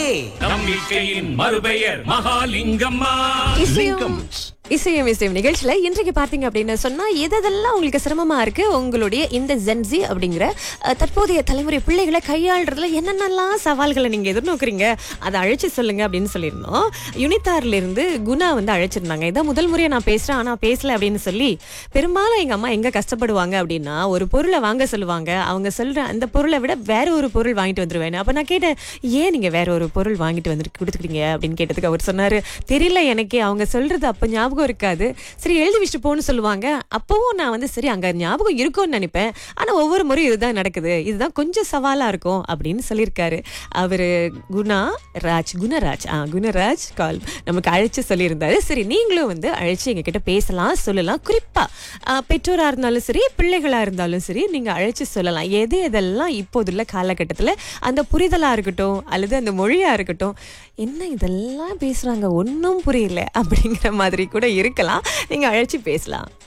நம்பிக்கையின் மறுபெயர் மகாலிங்கம்மா இசையும் இசையும் இசையும் நிகழ்ச்சியில இன்றைக்கு பார்த்தீங்க அப்படின்னு சொன்னா எதெல்லாம் உங்களுக்கு சிரமமா இருக்கு உங்களுடைய இந்த ஜென்சி அப்படிங்கிற அஹ், தற்போதைய தலைமுறை பிள்ளைகளை கையாளுறதுல என்னென்னலாம் சவால்களை நீங்க எதிர்நோக்குறீங்க அதை அழைச்சு சொல்லுங்க அப்படின்னு சொல்லியிருந்தோம் யுனித்தார்ல இருந்து குணா வந்து அழைச்சிருந்தாங்க இதான் முதல் முறையா நான் பேசுறேன் ஆனா பேசல அப்படின்னு சொல்லி பெரும்பாலும் எங்க அம்மா எங்க கஷ்டப்படுவாங்க அப்படின்னா ஒரு பொருளை வாங்க சொல்லுவாங்க அவங்க சொல்ற அந்த பொருளை விட வேற ஒரு பொருள் வாங்கிட்டு வந்துருவேன் அப்ப நான் கேட்டேன் ஏன் நீங்க வேற ஒரு பொருள் வாங்கிட்டு வந்து கொடுத்துக்கிறீங்க அப்படின்னு கேட்டதுக்கு அவர் சொன்னாரு தெரியல எனக்கே அவங்க சொல்றது அப்ப ஞாபகம் இருக்காது சரி எழுதி வச்சுட்டு போன்னு சொல்லுவாங்க அப்பவும் நான் வந்து சரி அங்க ஞாபகம் இருக்கும்னு நினைப்பேன் ஆனா ஒவ்வொரு முறையும் இதுதான் நடக்குது இதுதான் கொஞ்சம் சவாலா இருக்கும் அப்படின்னு சொல்லியிருக்காரு அவரு குணா ராஜ் குணராஜ் ஆ குணராஜ் கால் நமக்கு அழைச்சு சொல்லியிருந்தாரு சரி நீங்களும் வந்து அழைச்சு எங்க கிட்ட பேசலாம் சொல்லலாம் குறிப்பா ஆ, பெற்றோரா இருந்தாலும் சரி பிள்ளைகளா இருந்தாலும் சரி நீங்க அழைச்சு சொல்லலாம் எது எதெல்லாம் இப்போதுள்ள காலகட்டத்துல அந்த புரிதலா இருக்கட்டும் அல்லது அந்த மொழியா இருக்கட்டும் என்ன இதெல்லாம் பேசுறாங்க ஒன்றும் புரியல அப்படிங்கிற மாதிரி கூட இருக்கலாம் நீங்க அழைச்சு பேசலாம்